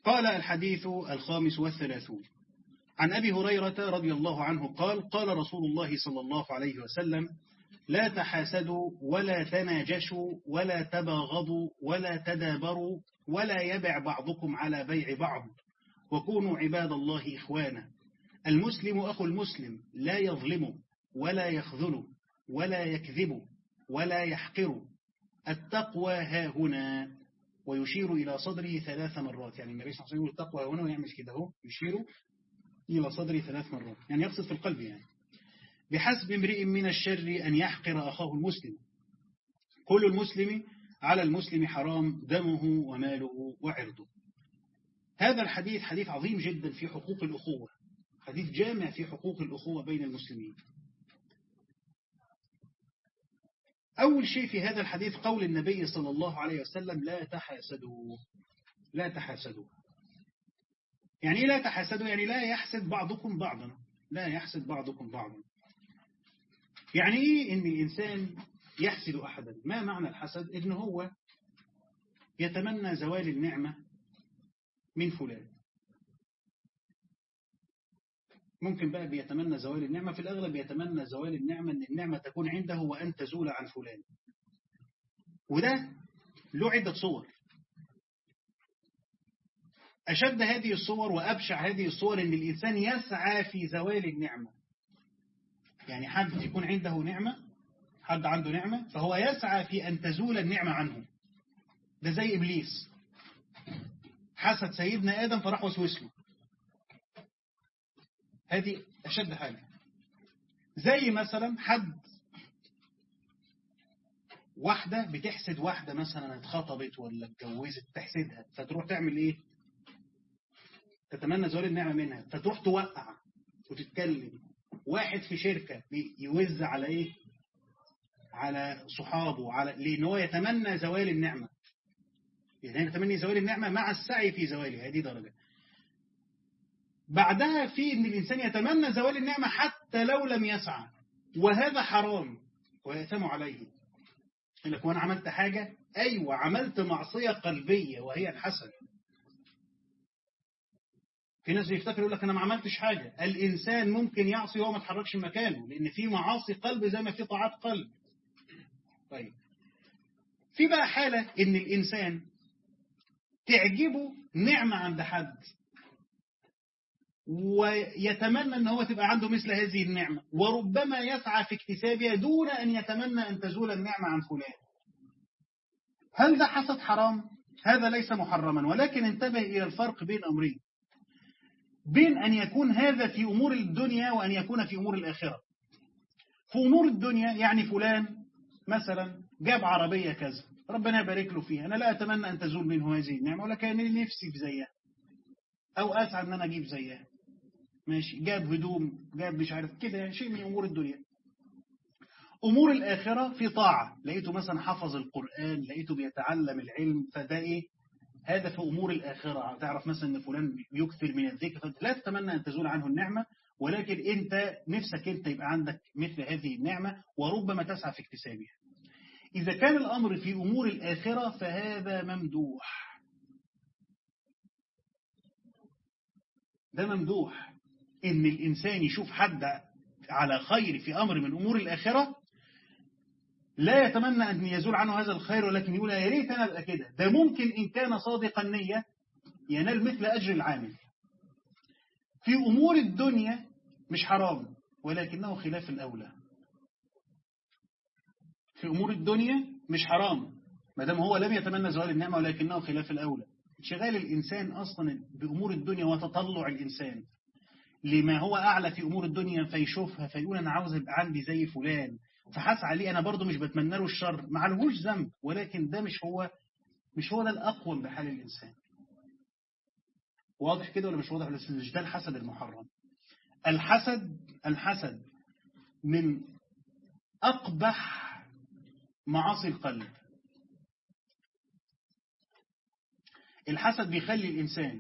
قال الحديث الخامس والثلاثون عن أبي هريرة رضي الله عنه قال قال رسول الله صلى الله عليه وسلم لا تحاسدوا ولا تناجشوا ولا تباغضوا ولا تدابروا ولا يبع بعضكم على بيع بعض وكونوا عباد الله إخوانا المسلم أخو المسلم لا يظلم ولا يخذل ولا يكذب ولا يحقر التقوى ها هنا ويشير إلى صدره ثلاث مرات يعني النبي صلى الله عليه وسلم يقول التقوى هنا ويعمل كده اهو يشير إلى صدره ثلاث مرات يعني يقصد في القلب يعني بحسب امرئ من الشر أن يحقر أخاه المسلم كل المسلم على المسلم حرام دمه وماله وعرضه هذا الحديث حديث عظيم جدا في حقوق الأخوة حديث جامع في حقوق الأخوة بين المسلمين أول شيء في هذا الحديث قول النبي صلى الله عليه وسلم لا تحاسدوا لا تحاسدوا يعني لا تحاسدوا يعني لا يحسد بعضكم بعضا لا يحسد بعضكم بعضا يعني إيه إن الإنسان يحسد أحدا ما معنى الحسد إن هو يتمنى زوال النعمة من فلان ممكن بقى بيتمنى زوال النعمة في الأغلب يتمنى زوال النعمة أن النعمة تكون عنده وأن تزول عن فلان وده له عدة صور أشد هذه الصور وأبشع هذه الصور أن الإنسان يسعى في زوال النعمة يعني حد يكون عنده نعمة حد عنده نعمة فهو يسعى في أن تزول النعمة عنه ده زي إبليس حسد سيدنا آدم فراح وسوس له هذه أشد حاجة زي مثلا حد واحدة بتحسد واحدة مثلا اتخطبت ولا اتجوزت تحسدها فتروح تعمل ايه تتمنى زوال النعمة منها فتروح توقع وتتكلم واحد في شركة يوز على ايه على صحابه على لان هو يتمنى زوال النعمة يعني يتمنى زوال النعمة مع السعي في زوالها هذه درجة بعدها في ان الانسان يتمنى زوال النعمة حتى لو لم يسعى وهذا حرام ويأثم عليه لك وانا عملت حاجة ايوه عملت معصية قلبية وهي الحسد في ناس بيفتكر يقول لك انا ما عملتش حاجة الانسان ممكن يعصي وهو ما اتحركش من مكانه لان في معاصي قلب زي ما في طاعات قلب طيب في بقى حالة ان الانسان تعجبه نعمة عند حد ويتمنى ان هو تبقى عنده مثل هذه النعمة وربما يسعى في اكتسابها دون ان يتمنى ان تزول النعمة عن فلان هل ده حسد حرام؟ هذا ليس محرما ولكن انتبه إلى الفرق بين أمرين بين أن يكون هذا في أمور الدنيا وأن يكون في أمور الآخرة في أمور الدنيا يعني فلان مثلا جاب عربية كذا ربنا يبارك له فيها أنا لا أتمنى أن تزول منه هذه النعمة ولكن نفسي في زيها أو أسعى أن أنا أجيب زيها ماشي جاب هدوم جاب مش عارف كده شيء من أمور الدنيا أمور الآخرة في طاعة لقيته مثلا حفظ القرآن لقيته بيتعلم العلم فده إيه هذا في أمور الآخرة تعرف مثلا أن فلان يكثر من الذكر فأنت لا تتمنى أن تزول عنه النعمة ولكن أنت نفسك أنت يبقى عندك مثل هذه النعمة وربما تسعى في اكتسابها إذا كان الأمر في أمور الآخرة فهذا ممدوح ده ممدوح إن الإنسان يشوف حد على خير في أمر من أمور الآخرة لا يتمنى أن يزول عنه هذا الخير ولكن يقول يا ريت أنا أبقى كده ده ممكن إن كان صادق النية ينال مثل أجر العامل في أمور الدنيا مش حرام ولكنه خلاف الأولى في أمور الدنيا مش حرام ما دام هو لم يتمنى زوال النعمة ولكنه خلاف الأولى انشغال الإنسان أصلا بأمور الدنيا وتطلع الإنسان لما هو أعلى في أمور الدنيا فيشوفها فيقول أنا عاوز يبقى عندي زي فلان فحس عليه أنا برضو مش بتمنى له الشر ما عليهوش ذنب ولكن ده مش هو مش هو ده الأقوم بحال الإنسان واضح كده ولا مش واضح ولا مش ده الحسد المحرم الحسد الحسد من أقبح معاصي القلب الحسد بيخلي الإنسان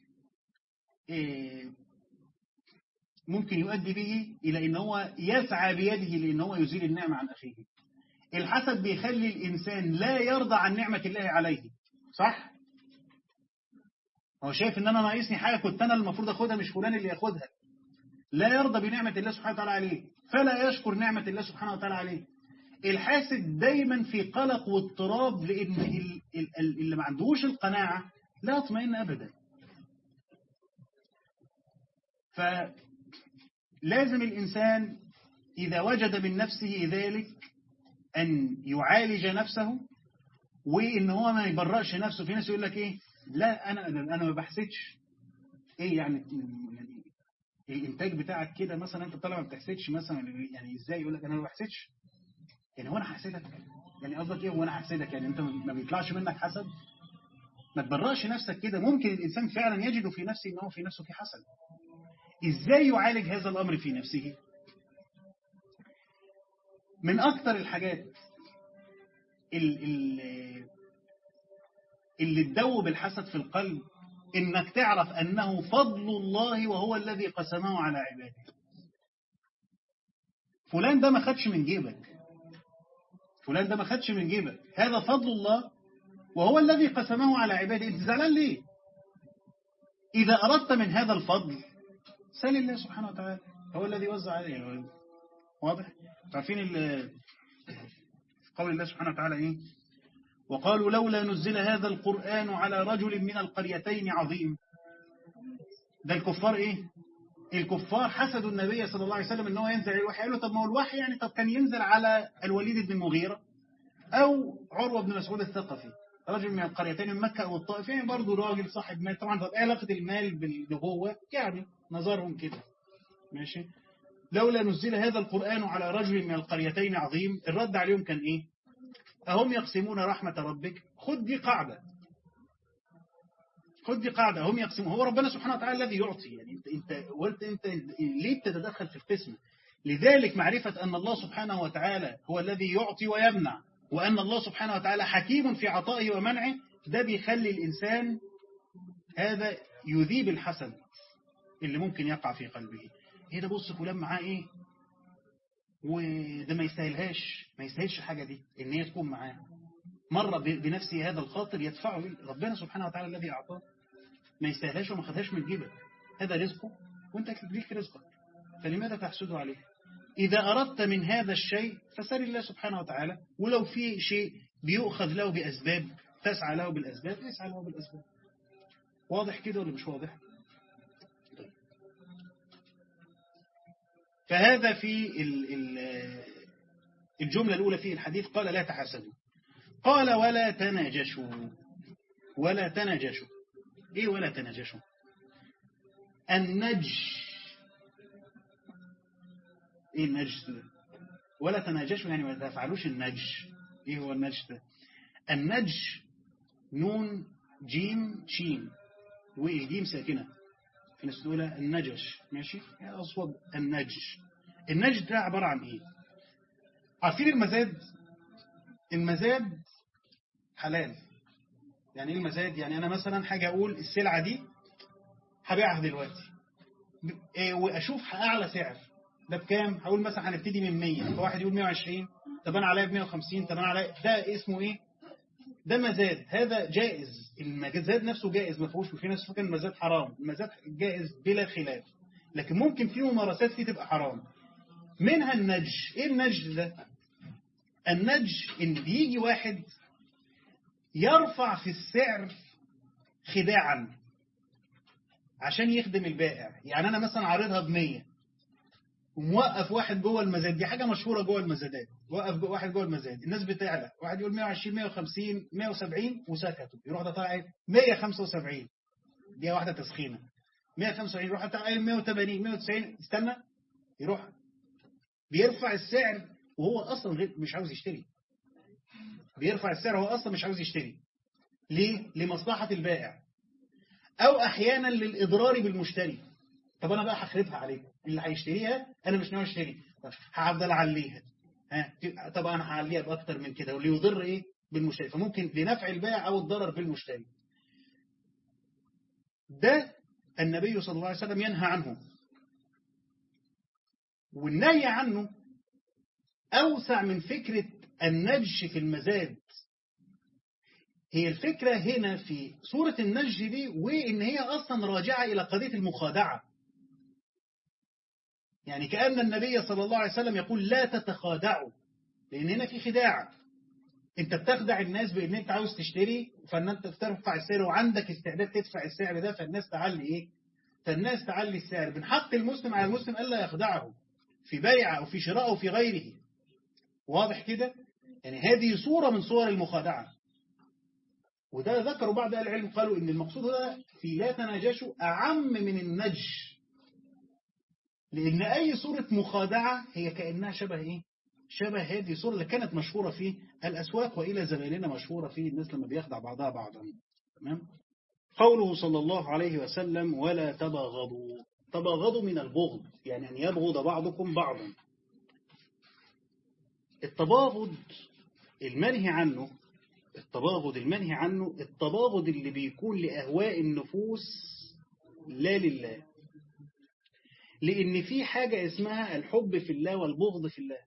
ممكن يؤدي به إلى أن هو يسعى بيده لأن هو يزيل النعمة عن أخيه الحسد بيخلي الإنسان لا يرضى عن نعمة الله عليه صح؟ هو شايف ان انا ناقصني حاجة كنت انا المفروض اخدها مش فلان اللي ياخدها لا يرضى بنعمة الله سبحانه وتعالى عليه فلا يشكر نعمة الله سبحانه وتعالى عليه الحاسد دايما في قلق واضطراب لان اللي ما عندهوش القناعة لا يطمئن ابدا فلازم الإنسان إذا وجد من نفسه ذلك أن يعالج نفسه وإن هو ما يبرأش نفسه في ناس يقول لك إيه لا أنا أنا ما بحسدش إيه يعني يعني الإنتاج بتاعك كده مثلا أنت طالما ما بتحسدش مثلا يعني إزاي يقول لك أنا ما بحسدش يعني هو أنا حسدك يعني قصدك إيه هو أنا حسدك يعني أنت ما بيطلعش منك حسد ما تبرأش نفسك كده ممكن الإنسان فعلا يجد في نفسه أنه في نفسه في حسد إزاي يعالج هذا الأمر في نفسه من أكثر الحاجات اللي تدوب الحسد في القلب إنك تعرف أنه فضل الله وهو الذي قسمه على عباده فلان ده ما خدش من جيبك فلان ده ما خدش من جيبك هذا فضل الله وهو الذي قسمه على عباده انت زعلان ليه إذا أردت من هذا الفضل سال الله سبحانه وتعالى هو الذي وزع عليه واضح عارفين قول الله سبحانه وتعالى ايه وقالوا لولا نزل هذا القرآن على رجل من القريتين عظيم ده الكفار ايه الكفار حسدوا النبي صلى الله عليه وسلم ان هو ينزل الوحي قالوا طب ما هو الوحي يعني طب كان ينزل على الوليد بن المغيرة او عروة بن مسعود الثقفي رجل من القريتين من مكة أو الطائف يعني برضه راجل صاحب مال طبعا طب ايه علاقة المال بالنبوة يعني نظرهم كده ماشي لولا نزل هذا القرآن على رجل من القريتين عظيم الرد عليهم كان ايه أهم يقسمون رحمة ربك خد دي قاعدة خد دي قاعدة هم يقسمون هو ربنا سبحانه وتعالى الذي يعطي يعني انت انت قلت انت ليه بتتدخل في القسم لذلك معرفة أن الله سبحانه وتعالى هو الذي يعطي ويمنع وأن الله سبحانه وتعالى حكيم في عطائه ومنعه ده بيخلي الإنسان هذا يذيب الحسد اللي ممكن يقع في قلبه ايه ده بص فلان معاه ايه وده ما يستاهلهاش ما يستاهلش حاجة دي ان هي تكون معاه مرة بنفسه هذا الخاطر يدفعه ربنا سبحانه وتعالى الذي أعطاه ما يستاهلهاش وما خدهاش من جيبك هذا رزقه وانت ليك رزقك فلماذا تحسده عليه إذا أردت من هذا الشيء فسأل الله سبحانه وتعالى ولو في شيء بيؤخذ له بأسباب تسعى له بالأسباب يسعى له بالأسباب واضح كده ولا مش واضح طيب. فهذا في الجملة الأولى في الحديث قال لا تحسدوا قال ولا تناجشوا ولا تناجشوا ايه ولا تناجشوا النج ايه النجش ده ولا تناجشوا يعني ما تفعلوش النج ايه هو النجش ده النج نون جيم شين والجيم ساكنة في ناس تقولها النجش ماشي أصوب النج النج ده عبارة عن ايه عارفين المزاد المزاد حلال يعني ايه المزاد يعني انا مثلا حاجة اقول السلعة دي هبيعها دلوقتي واشوف اعلى سعر ده بكام هقول مثلا هنبتدي من 100 فواحد يقول 120 طب انا عليا ب 150 طب انا عليا ده اسمه ايه ده مزاد هذا جائز المزاد نفسه جائز ما فيهوش وفي ناس فاكر المزاد حرام المزاد جائز بلا خلاف لكن ممكن في ممارسات فيه تبقى حرام منها النج ايه النج ده النج ان بيجي واحد يرفع في السعر خداعا عشان يخدم البائع يعني انا مثلا عارضها ب 100 وموقف واحد جوه المزاد دي حاجة مشهورة جوه المزادات وقف جو واحد جوه المزاد الناس بتعلى واحد يقول 120 150 170 وسكتوا يروح ده طالع 175 دي واحدة تسخينة 175 يروح طالع 180 190 استنى يروح بيرفع السعر وهو اصلا غير مش عاوز يشتري بيرفع السعر وهو اصلا مش عاوز يشتري ليه لمصلحة البائع او احيانا للاضرار بالمشتري طب انا بقى هخربها عليكم اللي هيشتريها انا مش ناوي اشتري هفضل اعليها ها طب انا هعليها باكتر من كده واللي يضر ايه بالمشتري فممكن لنفع البائع او الضرر بالمشتري ده النبي صلى الله عليه وسلم ينهى عنه والنهي عنه اوسع من فكرة النجش في المزاد هي الفكرة هنا في سورة النجم دي وإن هي أصلا راجعة إلى قضية المخادعة يعني كأن النبي صلى الله عليه وسلم يقول لا تتخادعوا لأن هنا في خداع انت بتخدع الناس بان انت عاوز تشتري فان انت ترفع السعر وعندك استعداد تدفع السعر ده فالناس تعلي ايه فالناس تعلي السعر بنحط المسلم على المسلم الا يخدعه في بيع او في شراء او في غيره واضح كده يعني هذه صورة من صور المخادعة وده ذكروا بعض أهل العلم قالوا ان المقصود هنا في لا تناجشوا اعم من النج لان اي صورة مخادعة هي كأنها شبه ايه شبه هذه الصورة اللي كانت مشهورة في الأسواق وإلى زماننا مشهورة في الناس لما بيخدع بعضها بعضا تمام قوله صلى الله عليه وسلم ولا تباغضوا تباغضوا من البغض يعني أن يبغض بعضكم بعضا التباغض المنهي عنه التباغض المنهي عنه التباغض اللي بيكون لأهواء النفوس لا لله لأن في حاجة اسمها الحب في الله والبغض في الله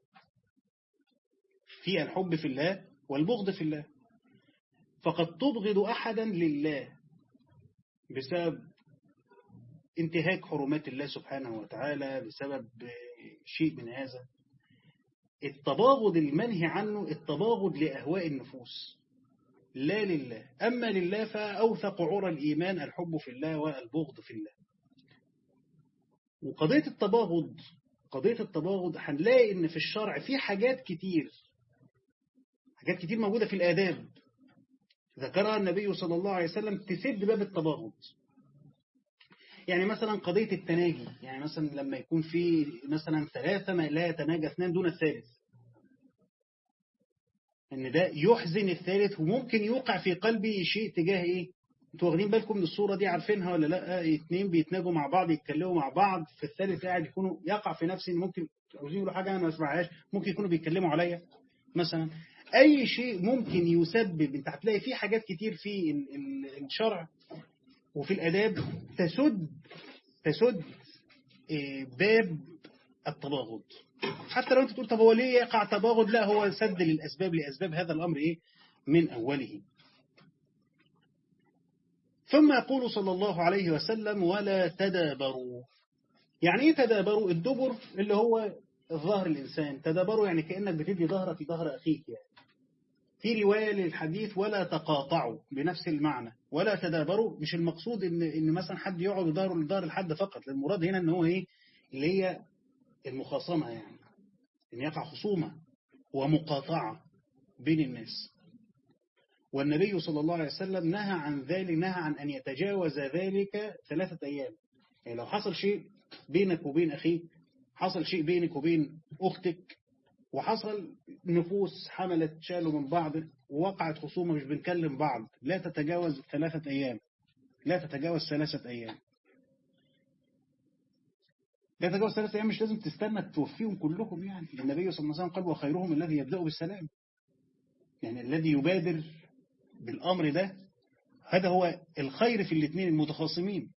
في الحب في الله والبغض في الله فقد تبغض أحدا لله بسبب انتهاك حرمات الله سبحانه وتعالى بسبب شيء من هذا التباغض المنهي عنه التباغض لأهواء النفوس لا لله أما لله فأوثق عرى الإيمان الحب في الله والبغض في الله وقضية التباغض قضية التباغض هنلاقي ان في الشرع في حاجات كتير حاجات كتير موجودة في الآداب ذكرها النبي صلى الله عليه وسلم تسد باب التباغض يعني مثلا قضية التناجي يعني مثلا لما يكون في مثلا ثلاثة ما لا يتناجى اثنان دون الثالث ان ده يحزن الثالث وممكن يوقع في قلبي شيء تجاه ايه انتوا واخدين بالكم من الصورة دي عارفينها ولا لا اتنين بيتناجوا مع بعض يتكلموا مع بعض في الثالث قاعد يكونوا يقع في نفسي ممكن عاوزين يقولوا حاجة انا ما اسمعهاش ممكن يكونوا بيتكلموا عليا مثلا اي شيء ممكن يسبب انت هتلاقي فيه حاجات كتير في الشرع وفي الاداب تسد تسد باب التباغض حتى لو انت تقول طب هو ليه يقع تباغض لا هو سد للاسباب لاسباب هذا الامر ايه من اوله ثم يقول صلى الله عليه وسلم ولا تدابروا يعني ايه تدابروا الدبر اللي هو ظهر الإنسان تدابروا يعني كأنك بتدي ظهرك لظهر أخيك يعني في رواية للحديث ولا تقاطعوا بنفس المعنى ولا تدابروا مش المقصود إن, إن مثلا حد يقعد ظهره لظهر الحد فقط المراد هنا إن هو إيه اللي هي المخاصمة يعني إن يقع خصومة ومقاطعة بين الناس والنبي صلى الله عليه وسلم نهى عن ذلك نهى عن أن يتجاوز ذلك ثلاثة أيام يعني لو حصل شيء بينك وبين أخيك حصل شيء بينك وبين أختك وحصل نفوس حملت شالوا من بعض ووقعت خصومة مش بنكلم بعض لا تتجاوز ثلاثة أيام لا تتجاوز ثلاثة أيام لا تتجاوز ثلاثة أيام مش لازم تستنى توفيهم كلهم يعني النبي صلى الله عليه وسلم قال وخيرهم الذي يبدأ بالسلام يعني الذي يبادر بالأمر ده هذا هو الخير في الاثنين المتخاصمين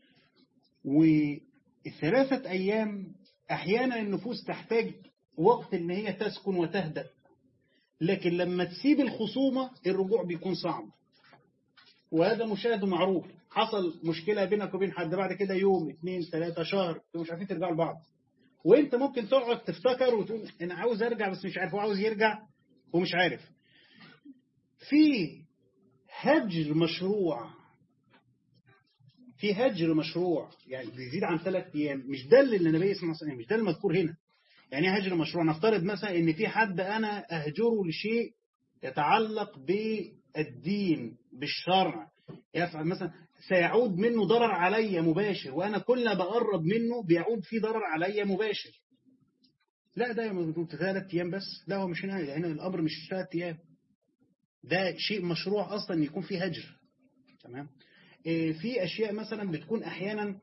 والثلاثة أيام أحيانا النفوس تحتاج وقت ان هي تسكن وتهدأ لكن لما تسيب الخصومة الرجوع بيكون صعب وهذا مشاهد معروف حصل مشكلة بينك وبين حد بعد كده يوم اثنين ثلاثة شهر مش عارفين ترجعوا لبعض وانت ممكن تقعد تفتكر وتقول انا عاوز ارجع بس مش عارف وعاوز يرجع ومش عارف في هجر مشروع في هجر مشروع يعني بيزيد عن ثلاث ايام مش ده اللي النبي صلى الله عليه وسلم مش ده المذكور هنا يعني هجر مشروع نفترض مثلا ان في حد انا اهجره لشيء يتعلق بالدين بالشرع يفعل مثلا سيعود منه ضرر علي مباشر وانا كل ما بقرب منه بيعود فيه ضرر علي مباشر لا ده ثلاث ايام بس لا هو مش هنا هنا الامر مش ثلاث ايام ده شيء مشروع اصلا يكون فيه هجر تمام في اشياء مثلا بتكون احيانا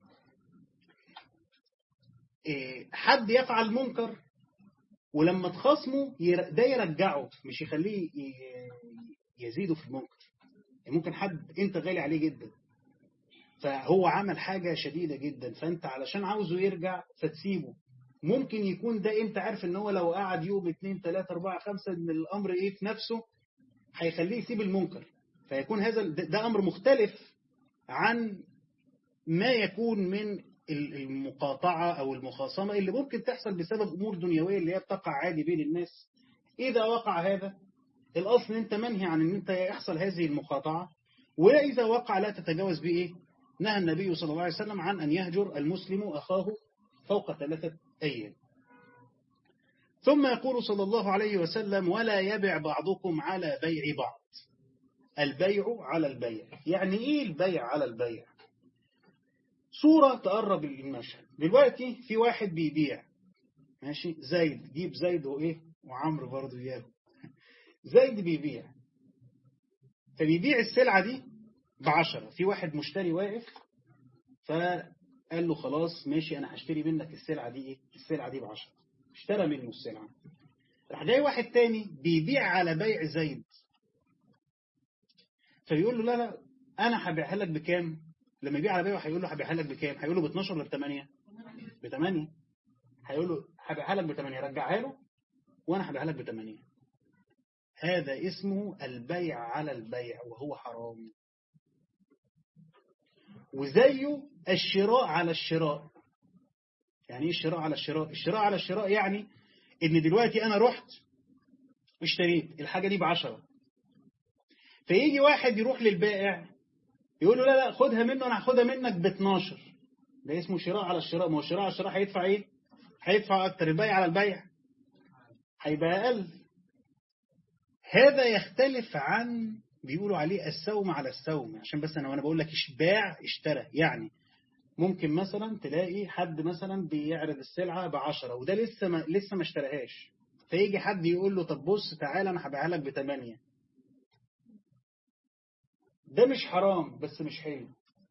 حد يفعل منكر ولما تخاصمه ده يرجعه مش يخليه يزيده في المنكر ممكن حد انت غالي عليه جدا فهو عمل حاجة شديدة جدا فانت علشان عاوزه يرجع فتسيبه ممكن يكون ده انت عارف ان هو لو قعد يوم اتنين تلاتة اربعة خمسة ان الامر ايه في نفسه هيخليه يسيب المنكر فيكون هذا ده أمر مختلف عن ما يكون من المقاطعة أو المخاصمة اللي ممكن تحصل بسبب أمور دنيوية اللي هي بتقع عادي بين الناس إذا وقع هذا الأصل أنت منهي عن أن أنت يحصل هذه المقاطعة وإذا وقع لا تتجاوز بإيه نهى النبي صلى الله عليه وسلم عن أن يهجر المسلم أخاه فوق ثلاثة أيام ثم يقول صلى الله عليه وسلم ولا يبع بعضكم على بيع بعض البيع على البيع يعني إيه البيع على البيع صورة تقرب المشهد دلوقتي في واحد بيبيع ماشي زيد جيب زيد وإيه وعمرو برضو إياه زيد بيبيع فبيبيع السلعة دي بعشرة في واحد مشتري واقف فقال له خلاص ماشي أنا هشتري منك السلعة دي إيه السلعة دي بعشرة اشترى منه السلعة راح جاي واحد تاني بيبيع على بيع زيد فيقول له لا لا أنا هبيعها لك بكام لما يبيع على بيعه هيقول له هبيعها لك بكام هيقول له ب 12 ولا ب 8 ب 8 هيقول له هبيعها لك ب 8 رجعها له وانا هبيعها لك ب 8 هذا اسمه البيع على البيع وهو حرام وزيه الشراء على الشراء يعني ايه الشراء على الشراء الشراء على الشراء يعني ان دلوقتي انا رحت اشتريت الحاجة دي بعشرة فيجي واحد يروح للبائع يقول له لا لا خدها منه انا هاخدها منك ب 12 ده اسمه شراء على الشراء ما هو الشراء على الشراء هيدفع ايه هيدفع اكتر البيع على البيع هيبقى اقل هذا يختلف عن بيقولوا عليه السوم على السوم عشان بس انا وانا بقول لك باع اشترى يعني ممكن مثلا تلاقي حد مثلا بيعرض السلعة بعشرة وده لسه ما لسه ما اشتراهاش فيجي حد يقول له طب بص تعالى انا هبيعها لك بثمانية ده مش حرام بس مش حلو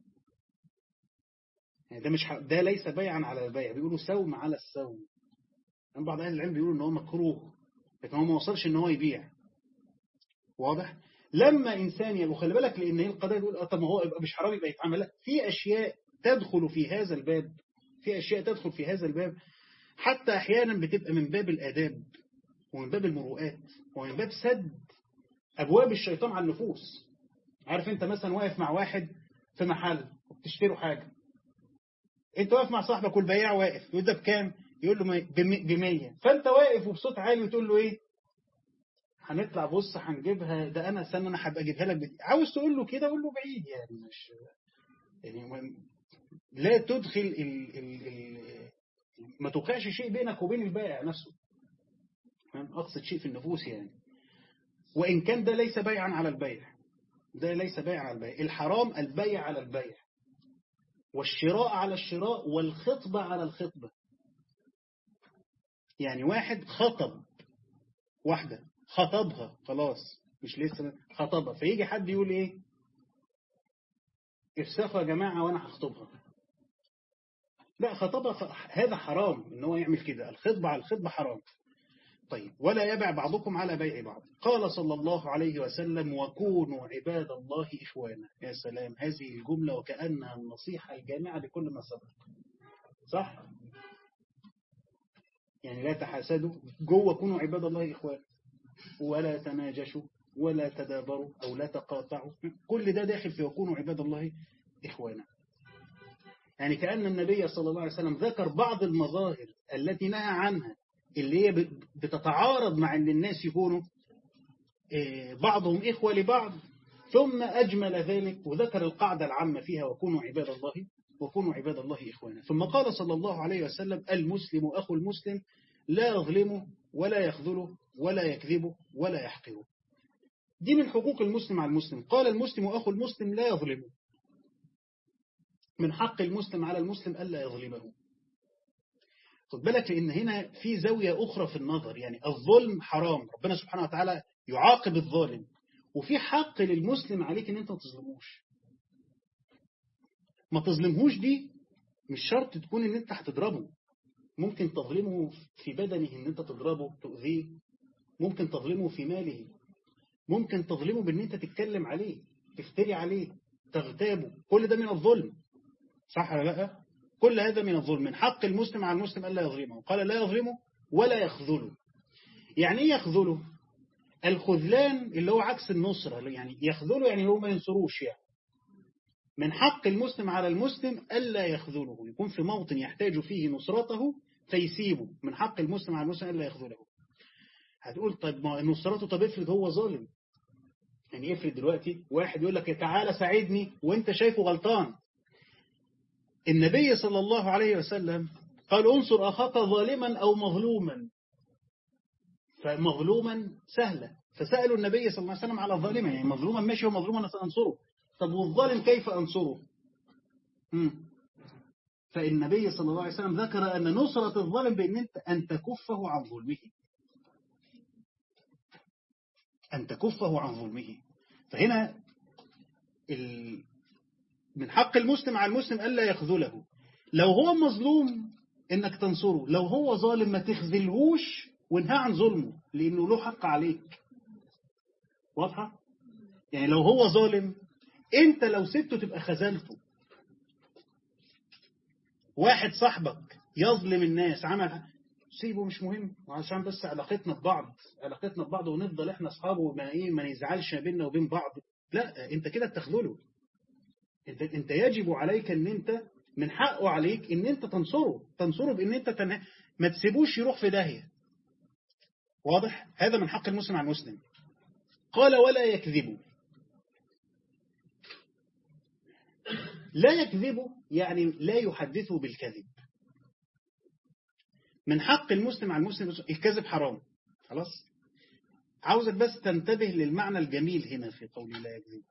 يعني ده مش ح... ده ليس بيعا على البيع بيقولوا سوم على السوم يعني بعض اهل العلم بيقولوا ان هو مكروه لكن هو ما وصلش ان هو يبيع واضح لما انسان يبقى خلي بالك لان هي القضيه يقول طب ما هو يبقى مش حرام يبقى يتعمل لا في اشياء تدخل في هذا الباب في اشياء تدخل في هذا الباب حتى احيانا بتبقى من باب الاداب ومن باب المروءات ومن باب سد ابواب الشيطان على النفوس عارف انت مثلا واقف مع واحد في محل وبتشتروا حاجة انت واقف مع صاحبك والبياع واقف يقول ده بكام يقول له ب 100 فانت واقف وبصوت عالي وتقول له ايه هنطلع بص هنجيبها ده انا استنى انا هبقى اجيبها لك بدي. عاوز تقول له كده قول له بعيد يعني مش يعني لا تدخل ال ال ال ما توقعش شيء بينك وبين البائع نفسه اقصد شيء في النفوس يعني وان كان ده ليس بيعا على البيع ده ليس بيع على البيع الحرام البيع على البيع والشراء على الشراء والخطبة على الخطبة يعني واحد خطب واحدة خطبها خلاص مش لسه خطبها فيجي حد يقول ايه افسخوا يا جماعة وانا هخطبها لا خطبها هذا حرام ان هو يعمل كده الخطبة على الخطبة حرام طيب ولا يبع بعضكم على بيع بعض قال صلى الله عليه وسلم وكونوا عباد الله إخوانا يا سلام هذه الجملة وكأنها النصيحة الجامعة لكل ما سبق صح يعني لا تحاسدوا جوه كونوا عباد الله إخوانا ولا تناجشوا ولا تدابروا أو لا تقاطعوا كل ده داخل في وكونوا عباد الله إخوانا يعني كأن النبي صلى الله عليه وسلم ذكر بعض المظاهر التي نهى عنها اللي هي بتتعارض مع ان الناس يكونوا بعضهم إخوة لبعض ثم أجمل ذلك وذكر القاعدة العامة فيها وكونوا عباد الله وكونوا عباد الله إخوانا ثم قال صلى الله عليه وسلم المسلم أخو المسلم لا يظلمه ولا يخذله ولا يكذبه ولا يحقره دي من حقوق المسلم على المسلم قال المسلم أخو المسلم لا يظلمه من حق المسلم على المسلم ألا يظلمه خد بالك لأن هنا في زاوية أخرى في النظر يعني الظلم حرام ربنا سبحانه وتعالى يعاقب الظالم وفي حق للمسلم عليك ان انت ما تظلموش ما تظلمهوش دي مش شرط تكون ان انت هتضربه ممكن تظلمه في بدنه ان انت تضربه تؤذيه ممكن تظلمه في ماله ممكن تظلمه بان انت تتكلم عليه تفتري عليه تغتابه كل ده من الظلم صح ولا لا كل هذا من الظلم من حق المسلم على المسلم الا يظلمه قال لا يظلمه ولا يخذله يعني ايه يخذله الخذلان اللي هو عكس النصرة يعني يخذله يعني هو ما ينصروش يعني من حق المسلم على المسلم ألا يخذله يكون في موطن يحتاج فيه نصرته فيسيبه من حق المسلم على المسلم ألا يخذله هتقول طيب ما نصرته طب افرض هو ظالم يعني افرض دلوقتي واحد يقول لك تعالى ساعدني وانت شايفه غلطان النبي صلى الله عليه وسلم قال انصر أخاك ظالما أو مظلوما فمظلوما سهلة فسألوا النبي صلى الله عليه وسلم على الظالمة يعني مظلوما ماشي ومظلوما سأنصره طب والظالم كيف أنصره مم. فالنبي صلى الله عليه وسلم ذكر أن نصرة الظالم بأن أنت أن تكفه عن ظلمه أن تكفه عن ظلمه فهنا ال... من حق المسلم على المسلم ألا يخذله لو هو مظلوم إنك تنصره لو هو ظالم ما تخذلهوش وانهى عن ظلمه لأنه له حق عليك واضحة؟ يعني لو هو ظالم انت لو سبته تبقى خذلته واحد صاحبك يظلم الناس عمل سيبه مش مهم وعشان بس علاقتنا ببعض علاقتنا ببعض ونفضل احنا اصحاب وما ايه ما نزعلش ما بيننا وبين بعض لا انت كده بتخذله انت انت يجب عليك ان انت من حقه عليك ان انت تنصره تنصره بان انت تنه... ما تسيبوش يروح في داهيه واضح هذا من حق المسلم على المسلم قال ولا يكذب لا يكذب يعني لا يحدثه بالكذب من حق المسلم على المسلم الكذب حرام خلاص عاوزك بس تنتبه للمعنى الجميل هنا في قول لا يكذب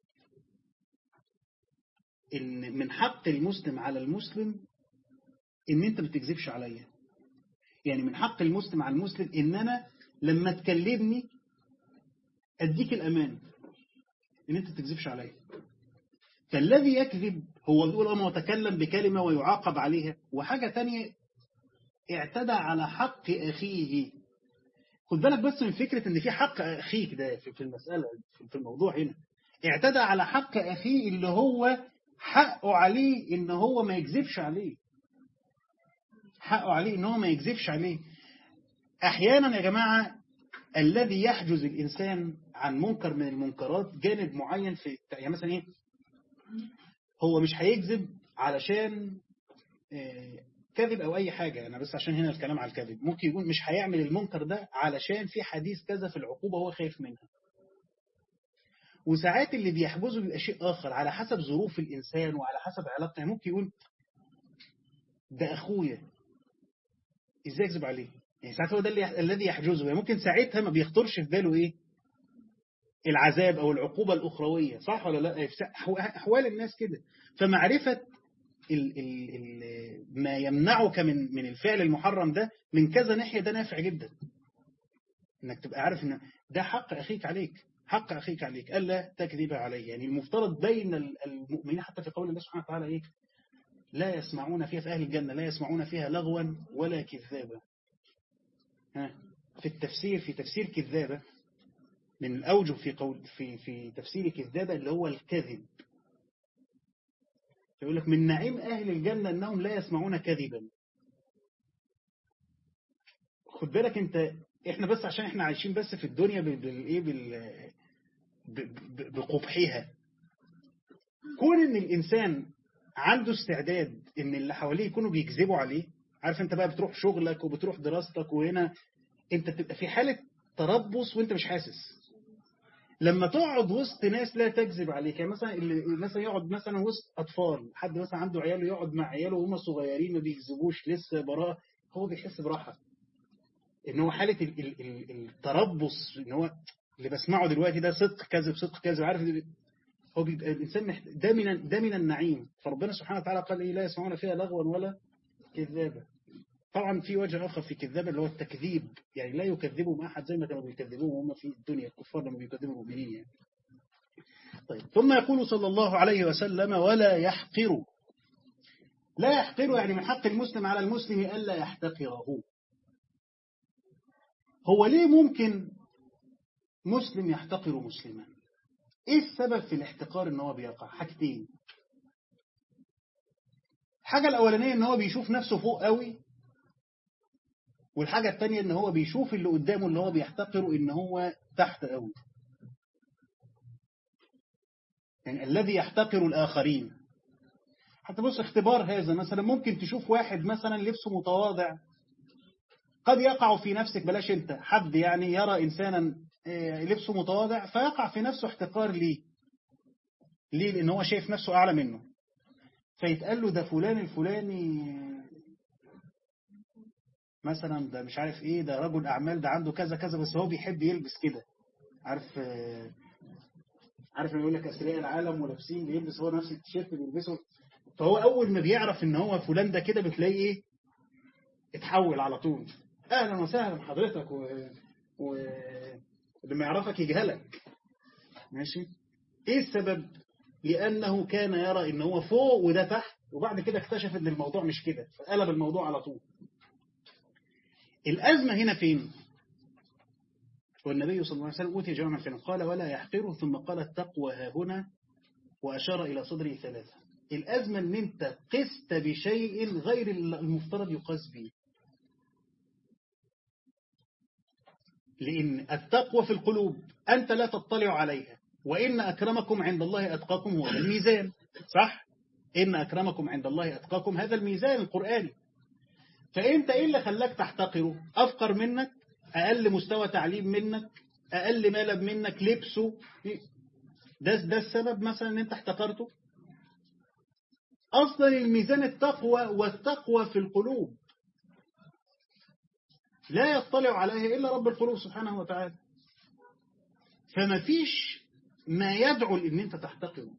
إن من حق المسلم على المسلم إن أنت ما تكذبش عليا يعني من حق المسلم على المسلم إن أنا لما تكلمني أديك الأمان إن أنت تكذبش عليا فالذي يكذب هو بيقول أنا متكلم بكلمة ويعاقب عليها وحاجة تانية اعتدى على حق أخيه خد بالك بس من فكرة ان في حق أخيك ده في المسألة في الموضوع هنا اعتدى على حق أخيه اللي هو حقه عليه ان هو ما يكذبش عليه حقه عليه ان هو ما يكذبش عليه احيانا يا جماعة الذي يحجز الإنسان عن منكر من المنكرات جانب معين في يعني مثلا ايه هو مش هيكذب علشان كذب او اي حاجة انا بس عشان هنا الكلام على الكذب ممكن يكون مش هيعمل المنكر ده علشان في حديث كذا في العقوبة هو خايف منها وساعات اللي بيحجزه بيبقى شيء اخر على حسب ظروف الانسان وعلى حسب علاقته يعني ممكن يقول ده اخويا ازاي اكذب عليه يعني ساعات هو ده اللي الذي يحجزه يعني ممكن ساعتها ما بيخطرش في باله ايه العذاب او العقوبة الاخروية صح ولا لا احوال الناس كده فمعرفة ال ال ال ما يمنعك من من الفعل المحرم ده من كذا ناحية ده نافع جدا انك تبقى عارف ان ده حق اخيك عليك حق اخيك عليك الا تكذب عليه يعني المفترض بين المؤمنين حتى في قول الله سبحانه وتعالى ايه لا يسمعون فيها في اهل الجنة لا يسمعون فيها لغوا ولا كذابا ها في التفسير في تفسير كذابة من الأوجه في قول في في تفسير كذابة اللي هو الكذب يقول لك من نعيم أهل الجنة أنهم لا يسمعون كذبا خد بالك أنت إحنا بس عشان إحنا عايشين بس في الدنيا بالإيه بال بقبحها كون إن الإنسان عنده استعداد إن اللي حواليه يكونوا بيكذبوا عليه عارف أنت بقى بتروح شغلك وبتروح دراستك وهنا أنت بتبقى في حالة تربص وأنت مش حاسس لما تقعد وسط ناس لا تكذب عليك يعني مثلا اللي مثلا يقعد مثلا وسط اطفال حد مثلا عنده عياله يقعد مع عياله وهم صغيرين ما بيكذبوش لسه براءه هو بيحس براحه ان هو حاله ال ال ال التربص ان هو اللي بسمعه دلوقتي ده صدق كذب صدق كذب عارف هو بيبقى الانسان محت... ده من ده من النعيم فربنا سبحانه وتعالى قال ايه لا يسمعون فيها لغوا ولا كذابا طبعا في وجه آخر في كذابة اللي هو التكذيب يعني لا يكذبهم أحد زي ما كانوا بيكذبوهم هم في الدنيا الكفار لما بيكذبوا المؤمنين يعني طيب ثم يقول صلى الله عليه وسلم ولا يحقر لا يحقر يعني من حق المسلم على المسلم ألا يحتقره هو ليه ممكن مسلم يحتقر مسلما ايه السبب في الاحتقار ان هو بيقع حاجتين الحاجة الأولانية ان هو بيشوف نفسه فوق قوي والحاجة التانية ان هو بيشوف اللي قدامه اللي هو بيحتقره ان هو تحت قوي يعني الذي يحتقر الآخرين حتى بص اختبار هذا مثلا ممكن تشوف واحد مثلا لبسه متواضع قد يقع في نفسك بلاش انت حد يعني يرى إنسانا لبسه متواضع فيقع في نفسه احتقار ليه ليه لأن هو شايف نفسه أعلى منه فيتقال له ده فلان الفلاني مثلا ده مش عارف ايه ده رجل أعمال ده عنده كذا كذا بس هو بيحب يلبس كده عارف عارف لما يقول لك أثرياء العالم ولابسين بيلبس هو نفس التيشيرت بيلبسه فهو أول ما بيعرف إن هو فلان ده كده بتلاقيه إيه اتحول على طول أهلا وسهلا حضرتك و... و... لما يعرفك يجهلك ماشي إيه السبب لأنه كان يرى إن هو فوق وده تحت وبعد كده اكتشف إن الموضوع مش كده فقلب الموضوع على طول الأزمة هنا فين والنبي صلى الله عليه وسلم أوتي جامعا فينا قال ولا يحقره ثم قال التقوى ها هنا وأشار إلى صدره ثلاثة الأزمة أن أنت قست بشيء غير المفترض يقاس به لأن التقوى في القلوب أنت لا تطلع عليها وإن أكرمكم عند الله أتقاكم هو الميزان صح؟ إن أكرمكم عند الله أتقاكم هذا الميزان القرآني فأنت إيه اللي خلاك تحتقره أفقر منك أقل مستوى تعليم منك أقل مالب منك لبسه ده, ده السبب مثلا أن أنت احتقرته أصلا الميزان التقوى والتقوى في القلوب لا يطلع عليها إلا رب القلوب سبحانه وتعالى فما فيش ما يدعو لأن أنت تحتقره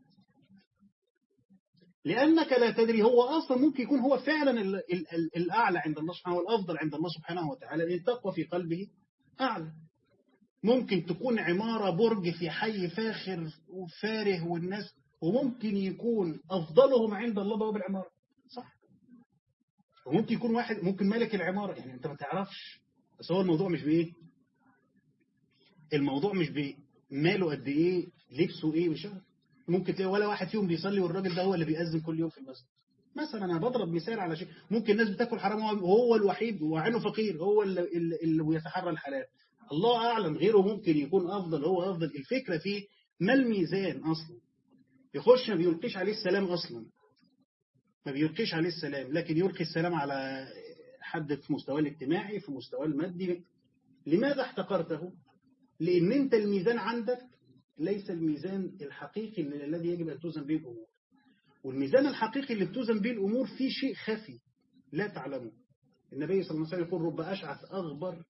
لأنك لا تدري هو أصلا ممكن يكون هو فعلا الأعلى عند الله سبحانه والأفضل عند الله سبحانه وتعالى لأن التقوى في قلبه أعلى ممكن تكون عمارة برج في حي فاخر وفاره والناس وممكن يكون أفضلهم عند الله باب العمارة صح وممكن يكون واحد ممكن مالك العمارة يعني أنت ما تعرفش بس هو الموضوع مش بإيه الموضوع مش بماله قد إيه لبسه إيه مش عارف ممكن تلاقي ولا واحد فيهم بيصلي والراجل ده هو اللي بيأذن كل يوم في المسجد مثلا انا بضرب مثال على شيء ممكن الناس بتاكل حرام وهو الوحيد وعينه فقير هو اللي, اللي بيتحرى الحلال الله أعلم غيره ممكن يكون أفضل هو أفضل الفكرة فيه ما الميزان أصلا يخش ما بيلقيش عليه السلام أصلا ما بيلقيش عليه السلام لكن يلقي السلام على حد في مستواه الاجتماعي في مستواه المادي لماذا احتقرته لأن أنت الميزان عندك ليس الميزان الحقيقي الذي يجب أن توزن به الأمور والميزان الحقيقي اللي بتوزن به الأمور فيه شيء خفي لا تعلمه النبي صلى الله عليه وسلم يقول رب أشعث أغبر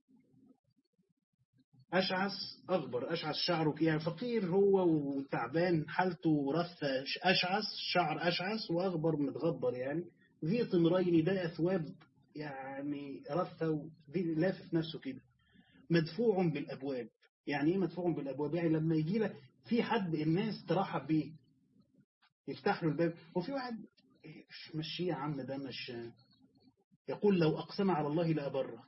أشعث أغبر أشعث شعره يعني فقير هو وتعبان حالته رثة أشعث شعر أشعث وأغبر متغبر يعني ذي طمرين ده أثواب يعني رثة لافف نفسه كده مدفوع بالأبواب يعني ايه مدفوع بالابواب يعني لما يجي لك في حد الناس ترحب بيه يفتح له الباب وفي واحد مش مشي يا عم ده مش يقول لو اقسم على الله لابره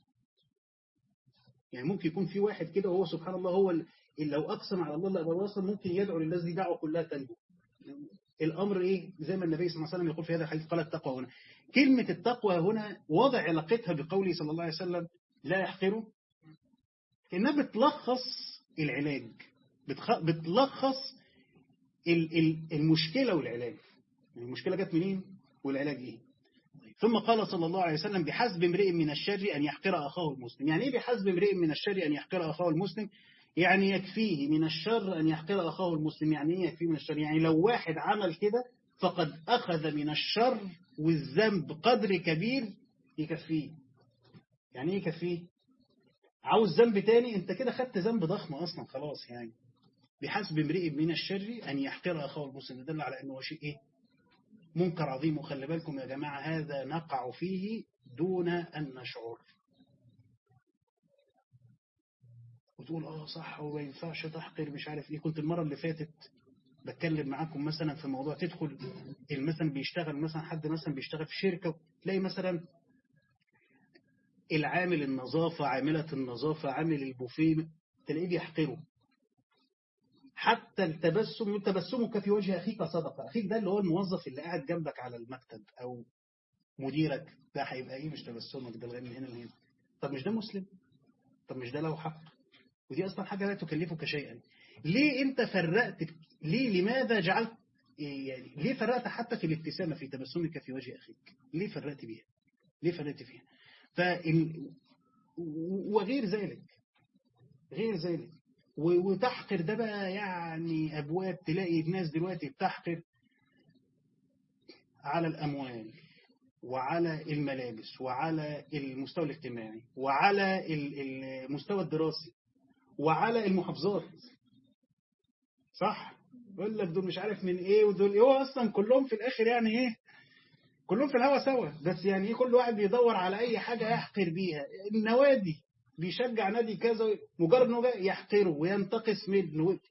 يعني ممكن يكون في واحد كده وهو سبحان الله هو اللي لو اقسم على الله لابره اصلا ممكن يدعو للناس دي دعوه كلها تنجو الامر ايه زي ما النبي صلى الله عليه وسلم يقول في هذا الحديث قال التقوى هنا كلمه التقوى هنا وضع علاقتها بقوله صلى الله عليه وسلم لا يحقره إنها بتلخص العلاج بتخ... بتلخص ال... ال... المشكلة والعلاج المشكلة جت منين والعلاج إيه ثم قال صلى الله عليه وسلم بحسب امرئ من الشر أن يحقر أخاه المسلم يعني إيه بحسب امرئ من الشر أن يحقر أخاه المسلم يعني يكفيه من الشر أن يحقر أخاه المسلم يعني إيه يكفيه من الشر يعني لو واحد عمل كده فقد أخذ من الشر والذنب قدر كبير يكفيه يعني إيه يكفيه عاوز ذنب تاني انت كده خدت ذنب ضخم اصلا خلاص يعني بحسب امرئ من الشر ان يحقر اخاه المسلم يدل على انه شيء ايه منكر عظيم وخلي بالكم يا جماعه هذا نقع فيه دون ان نشعر وتقول اه صح وما ينفعش تحقر مش عارف ايه كنت المره اللي فاتت بتكلم معاكم مثلا في موضوع تدخل مثلا بيشتغل مثلا حد مثلا بيشتغل في شركه تلاقي مثلا العامل النظافة عاملة النظافة عامل البوفيه تلاقيه بيحقره حتى التبسم تبسمك في وجه أخيك صدقة أخيك ده اللي هو الموظف اللي قاعد جنبك على المكتب أو مديرك ده هيبقى إيه مش تبسمك ده الغني هنا هنا طب مش ده مسلم طب مش ده له حق ودي أصلا حاجة لا تكلفك شيئا ليه أنت فرقت ليه لماذا جعلت يعني ليه فرقت حتى في الابتسامة في تبسمك في وجه أخيك ليه فرقت بيها ليه فرقت فيها فإن وغير ذلك غير ذلك وتحقر ده بقى يعني أبواب تلاقي الناس دلوقتي بتحقر على الأموال وعلى الملابس وعلى المستوى الاجتماعي وعلى المستوى الدراسي وعلى المحافظات صح يقول لك دول مش عارف من ايه ودول ايه هو اصلا كلهم في الاخر يعني ايه كلهم في الهوا سوا بس يعني ايه كل واحد بيدور على اي حاجة يحقر بيها النوادي بيشجع نادي كذا مجرد انه يحقره وينتقص منه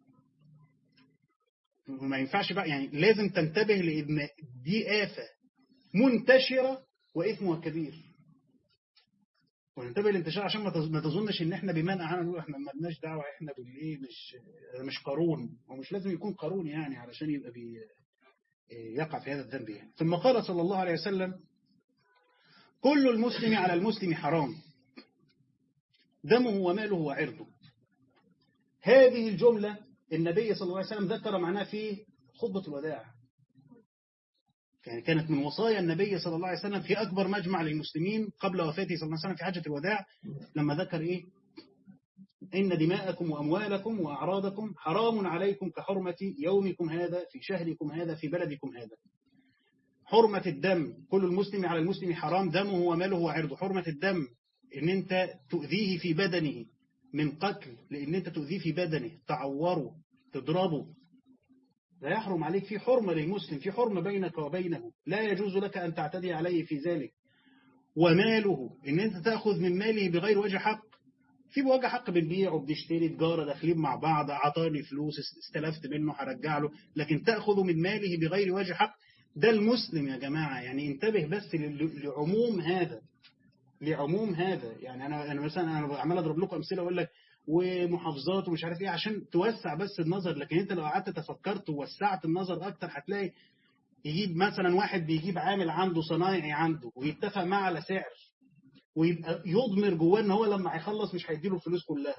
ما ينفعش بقى يعني لازم تنتبه لان دي آفة منتشرة وإثمها كبير وننتبه للانتشار عشان ما تظنش ان احنا بمنع عنه نقول احنا ما لناش دعوه احنا بالايه مش مش قارون ومش لازم يكون قارون يعني علشان يبقى بي يقع في هذا الذنب يعني ثم قال صلى الله عليه وسلم كل المسلم على المسلم حرام دمه وماله وعرضه هذه الجملة النبي صلى الله عليه وسلم ذكر معناها في خطبة الوداع يعني كانت من وصايا النبي صلى الله عليه وسلم في أكبر مجمع للمسلمين قبل وفاته صلى الله عليه وسلم في حجة الوداع لما ذكر إيه إن دماءكم وأموالكم وأعراضكم حرام عليكم كحرمة يومكم هذا في شهركم هذا في بلدكم هذا حرمة الدم كل المسلم على المسلم حرام دمه وماله وعرضه حرمة الدم إن أنت تؤذيه في بدنه من قتل لأن أنت تؤذيه في بدنه تعوره تضربه لا يحرم عليك في حرمة للمسلم في حرمة بينك وبينه لا يجوز لك أن تعتدي عليه في ذلك وماله إن أنت تأخذ من ماله بغير وجه حق في بوجه حق بنبيع وبنشتري تجارة داخلين مع بعض عطاني فلوس استلفت منه هرجع له لكن تأخذ من ماله بغير وجه حق ده المسلم يا جماعة يعني انتبه بس لعموم هذا لعموم هذا يعني أنا أنا مثلا أنا عمال أضرب لكم أمثلة أقول لك ومحافظات ومش عارف إيه عشان توسع بس النظر لكن أنت لو قعدت تفكرت ووسعت النظر أكتر هتلاقي يجيب مثلا واحد بيجيب عامل عنده صنايعي عنده ويتفق معاه على سعر ويبقى يضمر جواه ان هو لما هيخلص مش هيديله الفلوس كلها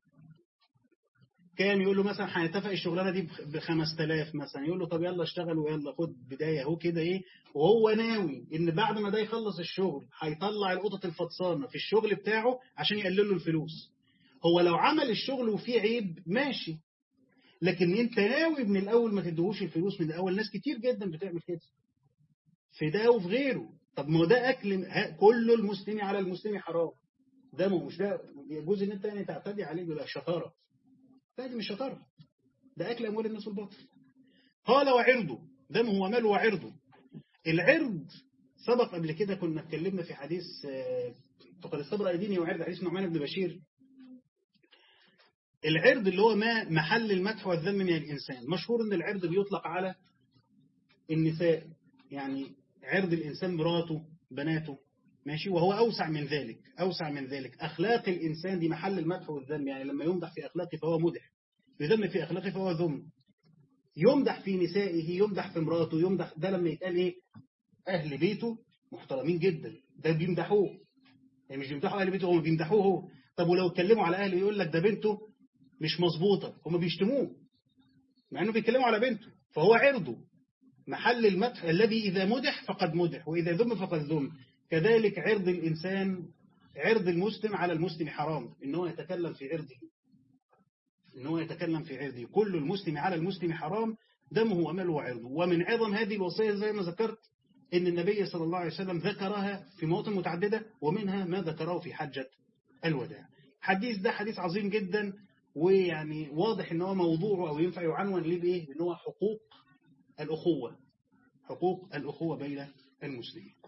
كان يقول له مثلا هنتفق الشغلانه دي ب 5000 مثلا يقول له طب يلا اشتغل ويلا خد بدايه اهو كده ايه وهو ناوي ان بعد ما ده يخلص الشغل هيطلع القطط الفطسانه في الشغل بتاعه عشان يقلل له الفلوس هو لو عمل الشغل وفيه عيب ماشي لكن انت ناوي من الاول ما تديهوش الفلوس من الاول ناس كتير جدا بتعمل كده في ده وفي غيره طب ما هو ده اكل كل المسلم على المسلم حرام ده مش ده يجوز ان انت يعني تعتدي عليه بلا شطاره لا دي مش شطاره ده اكل اموال الناس الباطل قال وعرضه دمه وماله وعرضه العرض سبق قبل كده كنا اتكلمنا في حديث فقد استبرأ ديني وعرض حديث نعمان بن بشير العرض اللي هو ما محل المدح والذم من الإنسان مشهور ان العرض بيطلق على النساء يعني عرض الإنسان مراته بناته ماشي وهو أوسع من ذلك أوسع من ذلك أخلاق الإنسان دي محل المدح والذم يعني لما يمدح في أخلاقه فهو مدح يذم في أخلاقه فهو ذم يمدح في نسائه يمدح في مراته يمدح ده لما يتقال إيه أهل بيته محترمين جدا ده بيمدحوه يعني مش بيمدحوا أهل بيته هم بيمدحوه هو طب ولو اتكلموا على أهله يقول لك ده بنته مش مظبوطة هم بيشتموه مع أنه بيتكلموا على بنته فهو عرضه محل المدح الذي إذا مدح فقد مدح وإذا ذم فقد ذم كذلك عرض الإنسان عرض المسلم على المسلم حرام إنه يتكلم في عرضه إنه يتكلم في عرضه كل المسلم على المسلم حرام دمه وماله وعرضه ومن عظم هذه الوصية زي ما ذكرت إن النبي صلى الله عليه وسلم ذكرها في مواطن متعددة ومنها ما ذكره في حجة الوداع حديث ده حديث عظيم جدا ويعني واضح ان هو موضوعه او ينفع يعنون ليه بايه ان هو حقوق الأخوة حقوق الأخوة بين المسلمين